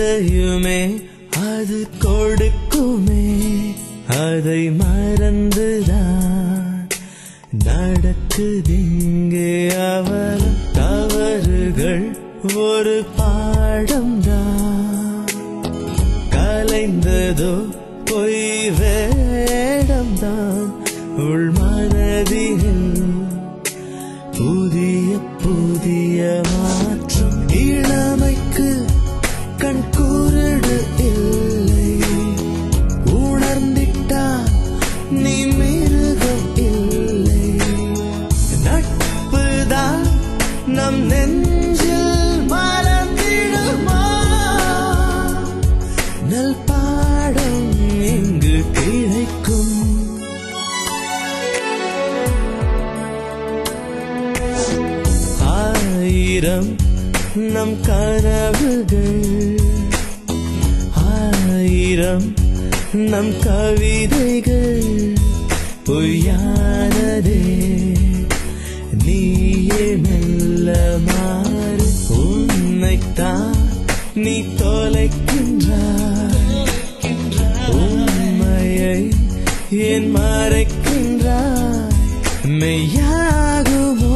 எதையுமே அது கொடுக்குமே அதை மறந்துதான் நடக்குதிங்கே அவள் தவறுகள் ஒரு பாடம்தான் கலைந்ததோ பொய் வேடம்தான் உள் மனதில் புதிய புதிய மாற்றம் இளமைக்கு கண் குருடு இல்லை உணர்ந்திட்டா நீ மிருகம் இல்லை நட்புதான் நம் நெஞ்சில் மறந்திடுமா நல் பாடம் இங்கு கிடைக்கும் ஆயிரம் நம் கனவுகள் ஆயிரம் நம் கவிதைகள் பொய்யானதே நீயே மெல்ல மாறு உன்னைத்தான் நீ தொலைக்கின்றாய் உண்மையை ஏன் மறைக்கின்றாய் மெய்யாகுமோ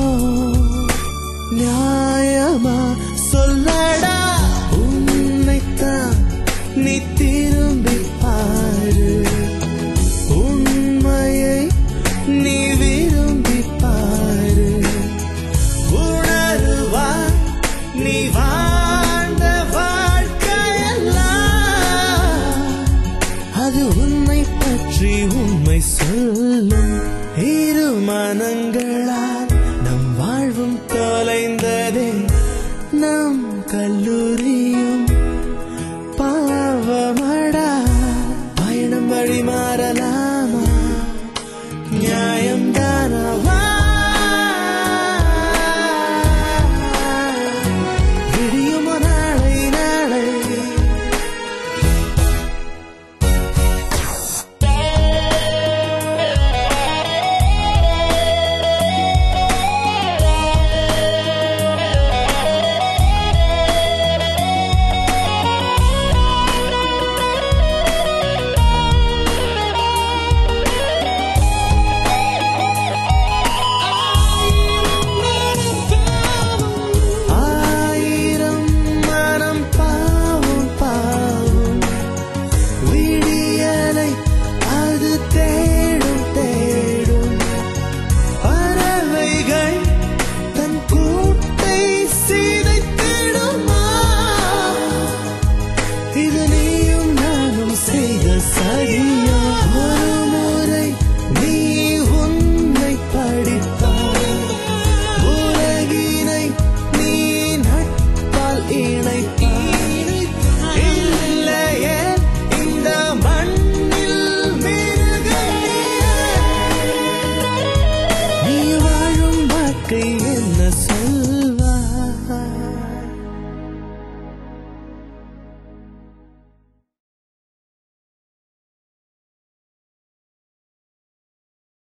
நியாயமா சொல்லடா உன்னைத்தான் நீ திரும்பி பாரு உண்மையை நீ விரும்பி பாரு உணருவா நீ வாழ்ந்த வாழ்க்கையெல்லாம் அது உன்னை பற்றி உண்மை சொல்லும் இரு மனங்களால் நம் வாழ்வும் தொலைந்ததே நம் கல்லூரி